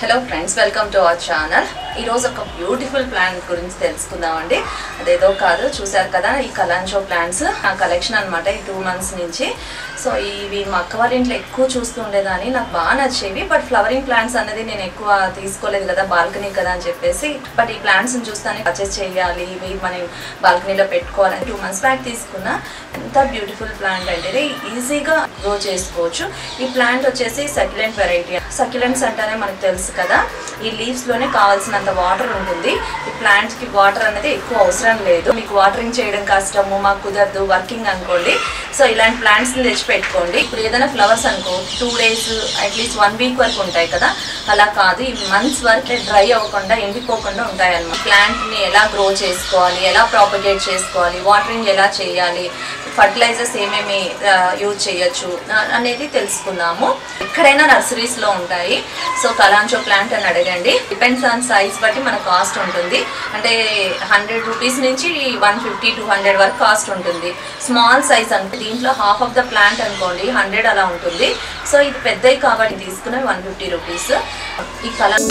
hello friends welcome to our channel ఈరోజు ఒక beautiful plant గురించి తెలుసుకుందామండి అదేదో కాదు చూసారు కదా ఈ కలాంచో ప్లాంట్స్ ఆ కలెక్షన్ అనమాట ఈ టూ మంత్స్ నుంచి సో ఇవి మా అక్క వాళ్ళ ఇంట్లో ఎక్కువ చూస్తూ ఉండేదాన్ని నాకు బాగా నచ్చేవి బట్ ఫ్లవరింగ్ ప్లాంట్స్ అనేది నేను ఎక్కువ తీసుకోలేదు కదా బాల్కనీ కదా అని చెప్పేసి బట్ ఈ ప్లాంట్స్ని చూస్తానే పర్చేస్ చేయాలి ఇవి మనం బాల్కనీలో పెట్టుకోవాలని టూ మంత్స్ బ్యాక్ తీసుకున్నా ఎంత బ్యూటిఫుల్ ప్లాంట్ అంటే ఇది ఈజీగా గ్రో చేసుకోవచ్చు ఈ ప్లాంట్ వచ్చేసి సక్యులెంట్ వెరైటీ సక్యులెంట్స్ అంటేనే మనకు తెలుసు కదా ఈ లీవ్స్ లోనే కావాల్సినంత వాటర్ ఉంటుంది ఈ ప్లాంట్స్ కి వాటర్ అనేది ఎక్కువ అవసరం లేదు మీకు వాటరింగ్ చేయడం కష్టము మాకు కుదరదు వర్కింగ్ అనుకోండి సో ఇలాంటి ప్లాంట్స్ ని తెచ్చి పెట్టుకోండి ఇప్పుడు ఏదైనా ఫ్లవర్స్ అనుకో two days at least one week వరకు ఉంటాయి కదా అలా కాదు ఇవి మంత్స్ వరకు డ్రై అవ్వకుండా ఎండిపోకుండా ఉంటాయి అన్నమాట ప్లాంట్ ని ఎలా గ్రో చేసుకోవాలి ఎలా ప్రాపగేట్ చేసుకోవాలి వాటరింగ్ ఎలా చేయాలి ఫర్టిలైజర్స్ ఏమేమి యూజ్ చేయొచ్చు ఆ- అనేది తెలుసుకుందాము ఎక్కడైనా నర్సరీస్ లో ఉంటాయి సో కలాంచో ప్లాంట్ అని అడగండి డిపెండ్స్ ఆన్ సైజ్ బట్టి మన కాస్ట్ ఉంటుంది అంటే హండ్రెడ్ రూపీస్ నుంచి వన్ ఫిఫ్టీ టూ హండ్రెడ్ వరకు కాస్ట్ ఉంటుంది స్మాల్ సైజ్ అంటే దీంట్లో హాఫ్ ఆఫ్ ద ప్లాంట్ అనుకోండి హండ్రెడ్ అలా ఉంటుంది సో ఇది పెద్దవి కాబట్టి తీసుకునే వన్ ఫిఫ్టీ రూపీస్ ఈ కలర్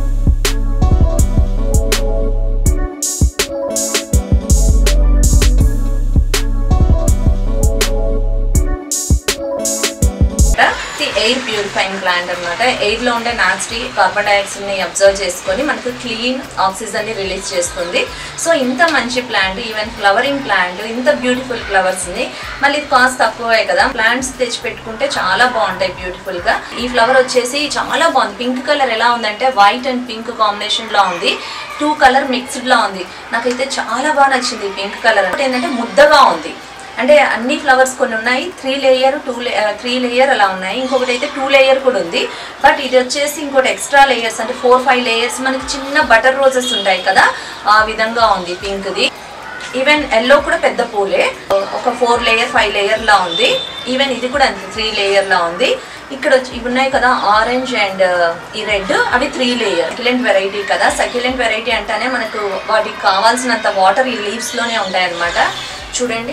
ఎయిర్ ప్యూరిఫైయింగ్ ప్లాంట్ అనమాట ఎయిర్ లో ఉండే నాస్టీ కార్బన్ డైఆక్సైడ్ ని అబ్జర్వ్ చేసుకొని మనకు క్లీన్ ఆక్సిజన్ ని రిలీజ్ చేస్తుంది సో ఇంత మంచి ప్లాంట్ ఈవెన్ ఫ్లవరింగ్ ప్లాంట్ ఇంత బ్యూటిఫుల్ ఫ్లవర్స్ ని మళ్ళీ కాస్ట్ తక్కువే కదా ప్లాంట్స్ తెచ్చి పెట్టుకుంటే చాలా బాగుంటాయి బ్యూటిఫుల్ గా ఈ ఫ్లవర్ వచ్చేసి చాలా బాగుంది పింక్ కలర్ ఎలా ఉందంటే వైట్ అండ్ పింక్ కాంబినేషన్ లో ఉంది టూ కలర్ మిక్స్డ్ లా ఉంది నాకైతే చాలా బాగా నచ్చింది పింక్ కలర్ అంటే ఏంటంటే ముద్దగా ఉంది అంటే అన్ని ఫ్లవర్స్ కొన్ని ఉన్నాయి three layer two three layer అలా ఉన్నాయి ఇంకొకటి అయితే టూ లేయర్ కూడా ఉంది బట్ ఇది వచ్చేసి ఇంకోటి ఎక్స్ట్రా లేయర్స్ అంటే ఫోర్ ఫైవ్ లేయర్స్ మనకి చిన్న బటర్ రోజెస్ ఉంటాయి కదా ఆ విధంగా ఉంది పింక్ది ఈవెన్ ఎల్లో కూడా పెద్ద పూలే ఒక ఫోర్ లేయర్ ఫైవ్ లేయర్ లా ఉంది ఈవెన్ ఇది కూడా అంతే త్రీ లేయర్ లా ఉంది ఇక్కడ వచ్చి- ఇవి ఉన్నాయి కదా ఆరెంజ్ అండ్ ఈ రెడ్ అవి త్రీ లేయర్ సక్యులెంట్ వెరైటీ కదా సక్యులెంట్ వెరైటీ అంటేనే మనకు వాటికి కావాల్సినంత వాటర్ ఈ లీవ్స్ లోనే ఉంటాయి అన్నమాట చూడండి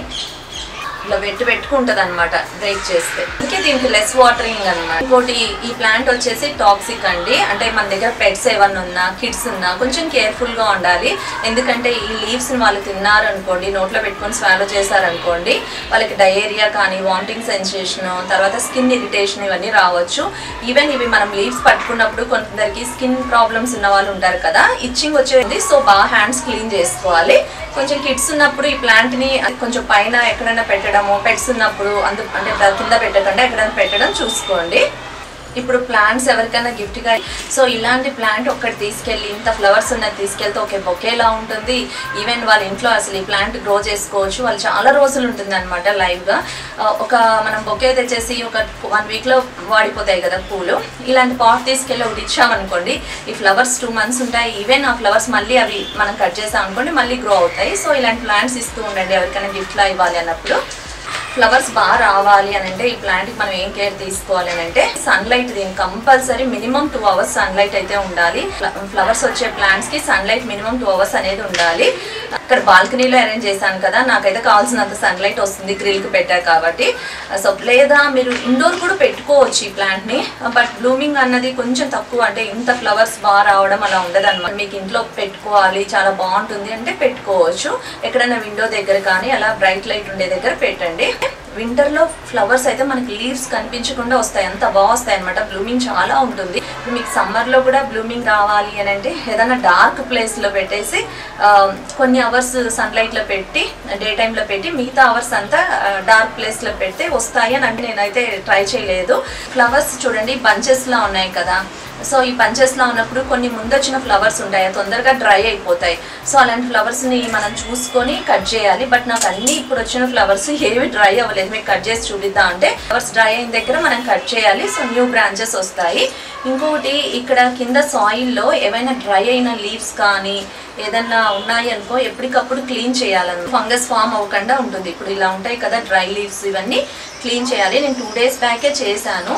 ఇలా పెట్టి పెట్టుకుంటది అనమాట బ్రేక్ చేస్తే అందుకే దీనికి లెస్ వాటరింగ్ అన్నమాట ఇంకోటి ఈ ప్లాంట్ వచ్చేసి టాక్సిక్ అండి అంటే మన దగ్గర పెట్స్ ఏమన్నా ఉన్నా కిడ్స్ ఉన్నా కొంచెం కేర్ఫుల్ గా ఉండాలి ఎందుకంటే ఈ లీవ్స్ వాళ్ళు తిన్నారు అనుకోండి నోట్లో పెట్టుకొని స్వాలో చేశారనుకోండి వాళ్ళకి డయేరియా కానీ వామిటింగ్ సెన్సేషన్ తర్వాత స్కిన్ ఇరిటేషన్ ఇవన్నీ రావచ్చు ఈవెన్ ఇవి మనం లీవ్స్ పట్టుకున్నప్పుడు కొందరికి స్కిన్ ప్రాబ్లమ్స్ ఉన్న వాళ్ళు ఉంటారు కదా ఇచ్చింగ్ వచ్చేది సో బాగా హ్యాండ్స్ క్లీన్ చేసుకోవాలి కొంచెం కిడ్స్ ఉన్నప్పుడు ఈ ప్లాంట్ ని కొంచెం పైన ఎక్కడైనా పెట్టడము పెట్స్ ఉన్నప్పుడు అందు అంటే ద- కింద పెట్టకుండా ఎక్కడైనా పెట్టడం చూసుకోండి ఇప్పుడు ప్లాంట్స్ ఎవరికైనా gift గా సో ఇలాంటి ప్లాంట్ ఒక్కటి తీసుకెళ్ళి ఇంత ఫ్లవర్స్ ఉన్నది తీసుకెళ్తే ఒక బొకేలా ఉంటుంది ఈవెన్ వాళ్ళ ఇంట్లో అసలు ఈ ప్లాంట్ గ్రో చేసుకోవచ్చు వాళ్ళు చాలా రోజులు ఉంటుంది అనమాట లైవ్గా ఒక మనం బొకే తెచ్చేసి ఒక వన్ వీక్లో వాడిపోతాయి కదా పూలు ఇలాంటి పాట్ తీసుకెళ్ళి ఒకటి ఇచ్చామనుకోండి ఈ ఫ్లవర్స్ టూ మంత్స్ ఉంటాయి ఈవెన్ ఆ ఫ్లవర్స్ మళ్ళీ అవి మనం కట్ చేసాం అనుకోండి మళ్ళీ గ్రో అవుతాయి సో ఇలాంటి ప్లాంట్స్ ఇస్తూ ఉండండి ఎవరికైనా గిఫ్ట్లా ఇవ్వాలి అన్నప్పుడు ఫ్లవర్స్ బాగా రావాలి అని అంటే ఈ ప్లాంట్ కి మనం ఏం కేర్ తీసుకోవాలి అని అంటే సన్లైట్ దీనికి compulsory minimum two hours sunlight అయితే ఉండాలి ఫ్లవర్స్ వచ్చే ప్లాంట్స్ కి సన్లైట్ మినిమం టూ అవర్స్ అనేది ఉండాలి అక్కడ బాల్కనీలో అరేంజ్ చేశాను కదా నాకైతే కావాల్సినంత సన్లైట్ వస్తుంది గ్రిల్ కి పెట్టా కాబట్టి సో లేదా మీరు ఇండోర్ కూడా పెట్టుకోవచ్చు ఈ ప్లాంట్ ని బట్ బ్లూమింగ్ అన్నది కొంచెం తక్కువ అంటే ఇంత ఫ్లవర్స్ బాగా రావడం అలా ఉండదు అనమాట మీకు ఇంట్లో పెట్టుకోవాలి చాలా బాగుంటుంది అంటే పెట్టుకోవచ్చు ఎక్కడైనా విండో దగ్గర కానీ అలా బ్రైట్ లైట్ ఉండే దగ్గర పెట్టండి వింటర్ లో ఫ్లవర్స్ అయితే మనకి లీవ్స్ కనిపించకుండా వస్తాయి అంత బాగా వస్తాయి అనమాట బ్లూమింగ్ చాలా ఉంటుంది ఇప్పుడు మీకు సమ్మర్ లో కూడా బ్లూమింగ్ రావాలి అని అంటే ఏదైనా డార్క్ ప్లేస్ లో పెట్టేసి ఆ, కొన్ని అవర్స్ సన్లైట్ లో పెట్టి డే లో పెట్టి మిగతా అవర్స్ అంతా డార్క్ ప్లేస్ లో పెడితే వస్తాయి అని అంటే నేనైతే ట్రై చేయలేదు ఫ్లవర్స్ చూడండి బంచెస్ లా ఉన్నాయి కదా సో ఈ పంచెస్ లో ఉన్నప్పుడు కొన్ని ముందొచ్చిన ఫ్లవర్స్ ఉంటాయి అవి తొందరగా డ్రై అయిపోతాయి సో అలాంటి ఫ్లవర్స్ ని మనం చూసుకొని కట్ చేయాలి బట్ నాకు అన్ని ఇప్పుడు వచ్చిన ఫ్లవర్స్ ఏవి డ్రై అవ్వలేదు మీకు కట్ చేసి చూపిద్దాం అంటే ఫ్లవర్స్ డ్రై అయిన దగ్గర మనం కట్ చేయాలి సో న్యూ బ్రాంచెస్ వస్తాయి ఇంకొకటి ఇక్కడ కింద సాయిల్ లో ఏవైనా డ్రై అయిన లీవ్స్ కానీ ఏదన్నా ఉన్నాయి అనుకో ఎప్పటికప్పుడు క్లీన్ చేయాలను ఫంగస్ ఫామ్ అవ్వకుండా ఉంటుంది ఇప్పుడు ఇలా ఉంటాయి కదా డ్రై లీవ్స్ ఇవన్నీ క్లీన్ చేయాలి నేను టూ డేస్ బ్యాకే చేశాను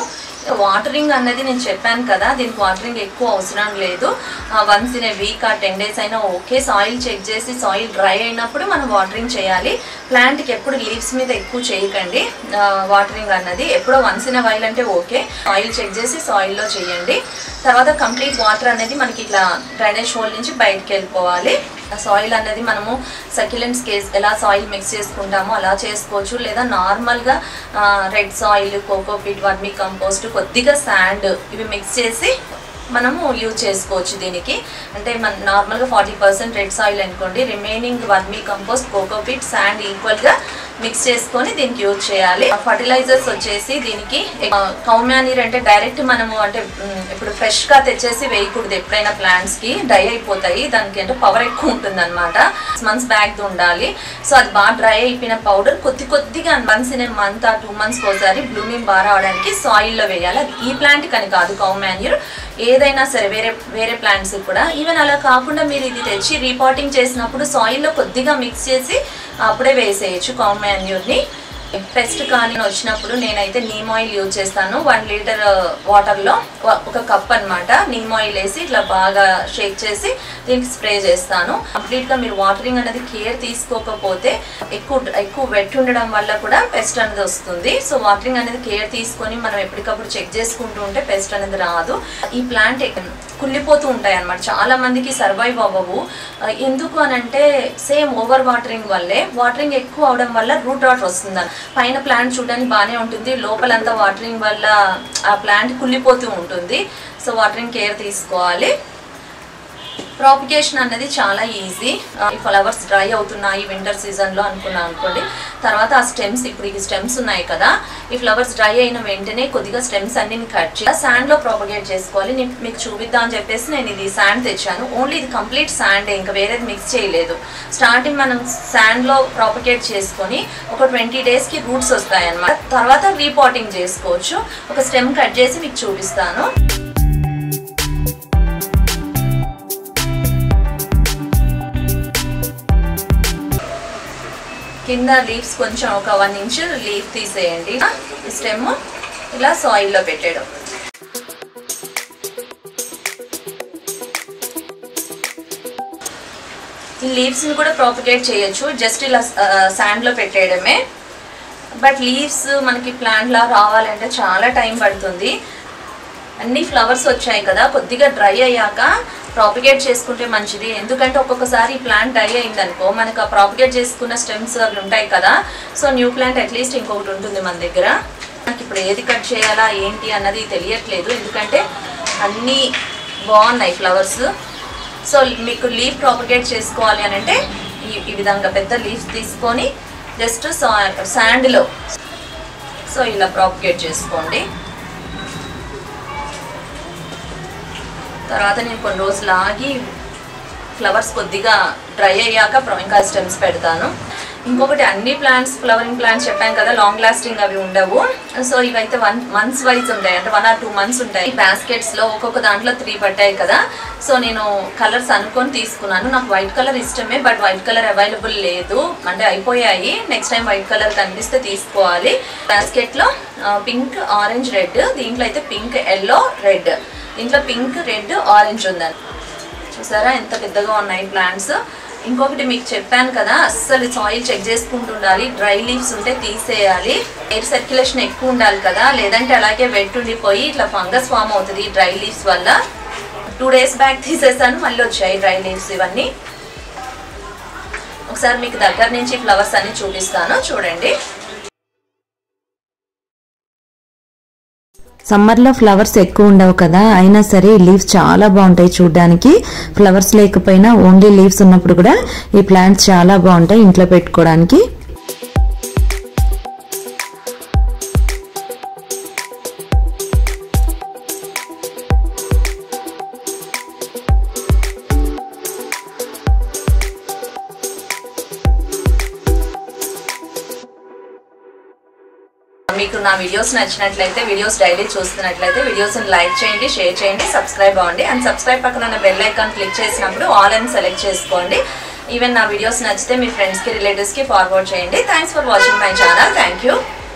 వాటరింగ్ అన్నది నేను చెప్పాను కదా దీనికి వాటరింగ్ ఎక్కువ అవసరం లేదు వన్స్ ఇన్ ఏ వీక్ ఆ టెన్ డేస్ అయినా ఓకే సాయిల్ చెక్ చేసి సాయిల్ డ్రై అయినప్పుడు మనం వాటరింగ్ చేయాలి ప్లాంట్కి ఎప్పుడు లీవ్స్ మీద ఎక్కువ చేయకండి వాటరింగ్ అన్నది ఎప్పుడో వన్స్ ఇన్ వైల్ అంటే ఓకే ఆయిల్ చెక్ చేసి సాయిల్లో చేయండి తర్వాత కంప్లీట్ వాటర్ అనేది మనకి ఇట్లా డ్రైనేజ్ హోల్ నుంచి బయటకు వెళ్ళిపోవాలి సాయిల్ అనేది మనము సక్యులెంట్స్ కేస్ ఎలా సాయిల్ మిక్స్ చేసుకుంటామో అలా చేసుకోవచ్చు లేదా నార్మల్గా red soil cocopeat vermicompost కొద్దిగా శాండ్ ఇవి మిక్స్ చేసి మనము యూజ్ చేసుకోవచ్చు దీనికి అంటే మన నార్మల్గా ఫార్టీ పర్సెంట్ రెడ్ సాయిల్ అనుకోండి remaining vermicompost cocopeat sand ఈక్వల్గా మిక్స్ చేసుకొని దీనికి యూజ్ చేయాలి ఫర్టిలైజర్స్ వచ్చేసి దీనికి కౌమ్యానీర్ అంటే డైరెక్ట్ మనము అంటే మ్, ఇప్పుడు ఫ్రెష్ గా తెచ్చేసి వేయకూడదు ఎప్పుడైనా ప్లాంట్స్ కి డ్రై అయిపోతాయి దానికి అంటే పవర్ ఎక్కువ ఉంటుంది అనమాట మంత్స్ బ్యాక్ ఉండాలి సో అది బాగా డ్రై అయిపోయిన పౌడర్ కొద్ది కొద్దిగా వన్స్ ఇన్ మంత్ ఆ టూ మంత్స్ ఒకసారి బ్లూమింగ్ బాగా రావడానికి సాయిల్ లో వేయాలి అది ఈ ప్లాంట్ కని కాదు కౌమ్యాన్యూర్ ఏదైనా సరే వేరే వేరే ప్లాంట్స్ కూడా ఈవెన్ అలా కాకుండా మీరు ఇది తెచ్చి రీపాటింగ్ చేసినప్పుడు సాయిల్లో కొద్దిగా మిక్స్ చేసి అప్పుడే వేసేయచ్చు కాంబాన్యూర్ని పెస్ట్ కానీ వచ్చినప్పుడు నేనైతే నీమ్ ఆయిల్ యూజ్ చేస్తాను వన్ లీటర్ వాటర్లో ఒక కప్ అన్నమాట నీమ్ ఆయిల్ వేసి ఇట్లా బాగా షేక్ చేసి దీనికి స్ప్రే చేస్తాను కంప్లీట్గా మీరు వాటరింగ్ అనేది కేర్ తీసుకోకపోతే ఎక్కువ ఎక్కువ వెట్ ఉండడం వల్ల కూడా పెస్ట్ అనేది వస్తుంది సో వాటరింగ్ అనేది కేర్ తీసుకొని మనం ఎప్పటికప్పుడు చెక్ చేసుకుంటూ ఉంటే పెస్ట్ అనేది రాదు ఈ ప్లాంట్ కుళ్ళిపోతూ ఉంటాయి అన్నమాట చాలా మందికి సర్వైవ్ అవ్వవు ఆ, ఎందుకు అని అంటే సేమ్ ఓవర్ వాటరింగ్ వల్లే వాటరింగ్ ఎక్కువ అవడం వల్ల రూట్ రాట్ వస్తుంది పైన ప్లాంట్ చూడడానికి బాగానే ఉంటుంది లోపలంతా వాటరింగ్ వల్ల ఆ ప్లాంట్ కుళ్ళిపోతూ ఉంటుంది సో వాటరింగ్ కేర్ తీసుకోవాలి ప్రాపిగేషన్ అనేది చాలా ఈజీ ఈ ఫ్లవర్స్ డ్రై అవుతున్నాయి వింటర్ సీజన్లో అనుకున్నాం అనుకోండి తర్వాత ఆ స్టెమ్స్ ఇప్పుడు ఈ స్టెమ్స్ ఉన్నాయి కదా ఈ ఫ్లవర్స్ డ్రై అయిన వెంటనే కొద్దిగా స్టెమ్స్ అన్ని కట్ చేసి శాండ్లో ప్రాపగేట్ చేసుకోవాలి నేను మీకు చూపిద్దాం అని చెప్పేసి నేను ఇది శాండ్ తెచ్చాను ఓన్లీ ఇది కంప్లీట్ శాండ్ ఇంకా వేరేది మిక్స్ చేయలేదు స్టార్టింగ్ మనం శాండ్లో ప్రాపగేట్ చేసుకొని ఒక ట్వంటీ డేస్కి రూట్స్ వస్తాయి అన్నమాట తర్వాత రీపాటింగ్ చేసుకోవచ్చు ఒక స్టెమ్ కట్ చేసి మీకు చూపిస్తాను కింద లీవ్స్ కొంచెం ఒక వన్ ఇంచ్ లీఫ్ తీసేయండి స్టెమ్ ఇలా సాయిల్లో పెట్టేయడం ఈ లీవ్స్ని కూడా ప్రాపగేట్ చేయొచ్చు జస్ట్ ఇలా శాండ్లో పెట్టేయడమే బట్ లీవ్స్ మనకి ప్లాంట్లా రావాలంటే చాలా టైం పడుతుంది అన్ని ఫ్లవర్స్ వచ్చాయి కదా కొద్దిగా డ్రై అయ్యాక ప్రాపిగేట్ చేసుకుంటే మంచిది ఎందుకంటే ఒక్కొక్కసారి ఈ ప్లాంట్ డ్రై అయిందనుకో మనకు ఆ ప్రాపిగేట్ చేసుకున్న స్టెమ్స్ అవి ఉంటాయి కదా సో న్యూ ప్లాంట్ అట్లీస్ట్ ఇంకొకటి ఉంటుంది మన దగ్గర నాకు ఇప్పుడు ఏది కట్ చేయాలా ఏంటి అన్నది తెలియట్లేదు ఎందుకంటే అన్నీ బాగున్నాయి ఫ్లవర్స్ సో మీకు లీఫ్ ప్రాపగేట్ చేసుకోవాలి అని అంటే ఈ ఈ విధంగా పెద్ద లీవ్స్ తీసుకొని జస్ట్ శాండ్లో సో ఇలా ప్రాపగేట్ చేసుకోండి తర్వాత నేను కొన్ని రోజులు ఆగి ఫ్లవర్స్ కొద్దిగా డ్రై అయ్యాక ప్ర- ఇంకా స్టెమ్స్ పెడతాను ఇంకొకటి అన్ని ప్లాంట్స్ ఫ్లవరింగ్ ప్లాంట్స్ చెప్పాను కదా లాంగ్ లాస్టింగ్ అవి ఉండవు సో ఇవైతే వన్ మంత్స్ వైజ్ ఉంటాయి అంటే వన్ ఆర్ టూ మంత్స్ ఉంటాయి బాస్కెట్స్ లో ఒక్కొక్క దాంట్లో త్రీ పట్టాయి కదా సో నేను కలర్స్ అనుకొని తీసుకున్నాను నాకు వైట్ కలర్ ఇష్టమే బట్ వైట్ కలర్ అవైలబుల్ లేదు అంటే అయిపోయాయి నెక్స్ట్ టైం వైట్ కలర్ కనిపిస్తే తీసుకోవాలి బాస్కెట్ లో పింక్ ఆరెంజ్ రెడ్ దీంట్లో అయితే పింక్ ఎల్లో రెడ్ దీంట్లో పింక్ రెడ్ ఆరెంజ్ ఉందని చూసారా ఎంత పెద్దగా ఉన్నాయి ప్లాంట్స్ ఇంకొకటి మీకు చెప్పాను కదా అస్సలు సాయిల్ చెక్ చేసుకుంటూ ఉండాలి డ్రై లీవ్స్ ఉంటే తీసేయాలి ఎయిర్ సర్క్యులేషన్ ఎక్కువ ఉండాలి కదా లేదంటే అలాగే వెట్ ఉండిపోయి ఇట్లా ఫంగస్ ఫామ్ అవుతుంది డ్రై లీవ్స్ వల్ల టూ డేస్ బ్యాక్ తీసేసాను మళ్ళీ వచ్చాయి డ్రై లీవ్స్ ఇవన్నీ ఒకసారి మీకు దగ్గర నుంచి ఫ్లవర్స్ అన్ని చూపిస్తాను చూడండి సమ్మర్లో ఫ్లవర్స్ ఎక్కువ ఉండవు కదా అయినా సరే ఈ లీవ్స్ చాలా బాగుంటాయి చూడడానికి ఫ్లవర్స్ లేకపోయినా ఓన్లీ లీవ్స్ ఉన్నప్పుడు కూడా ఈ ప్లాంట్స్ చాలా బాగుంటాయి ఇంట్లో పెట్టుకోవడానికి మీకు నా వీడియోస్ నచ్చినట్లయితే వీడియోస్ డైలీ చూస్తున్నట్లయితే వీడియోస్ని లైక్ చేయండి షేర్ చేయండి సబ్స్క్రైబ్ అవ్వండి అండ్ సబ్స్క్రైబ్ పక్కన ఉన్న బెల్ ఐకాన్ క్లిక్ చేసినప్పుడు ఆల్ అని సెలెక్ట్ చేసుకోండి ఈవెన్ నా వీడియోస్ నచ్చితే మీ ఫ్రెండ్స్కి రిలేటివ్స్కి ఫార్వర్డ్ చేయండి thanks for watching my channel thank you